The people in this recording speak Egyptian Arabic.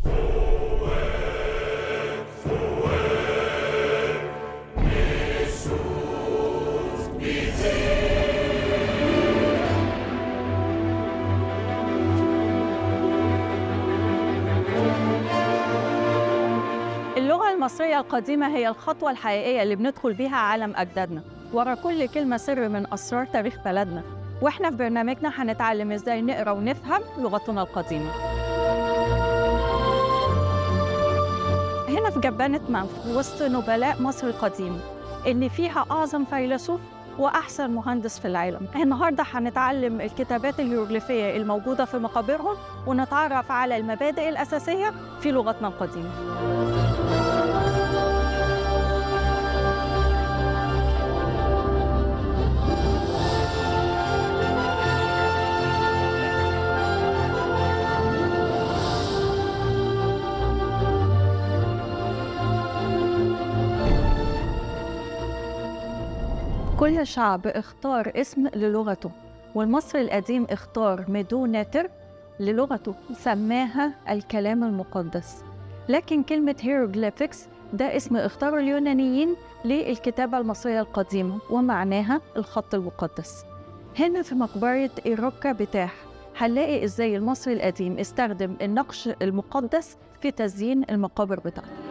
اللغة المصرية القديمة هي الخطوة الحقيقية اللي بندخل بيها عالم أجدادنا ورا كل كلمة سر من أسرار تاريخ بلدنا وإحنا في برنامجنا هنتعلم إزاي نقرأ ونفهم لغتنا القديمة هنا في جبانة منف وسط نبلاء مصر القديم اللي فيها أعظم فيلسوف وأحسن مهندس في العالم النهاردة هنتعلم الكتابات الهيروغليفية الموجودة في مقابرهم ونتعرف على المبادئ الأساسية في لغتنا القديمة كل شعب اختار اسم للغته والمصري القديم اختار ميدوناتر للغته سماها الكلام المقدس لكن كلمة هيروغليفكس ده اسم اختاره اليونانيين للكتابة المصرية القديمة ومعناها الخط المقدس هنا في مقبرة إيروكا بتاح هنلاقي ازاي المصري القديم استخدم النقش المقدس في تزيين المقابر بتاعته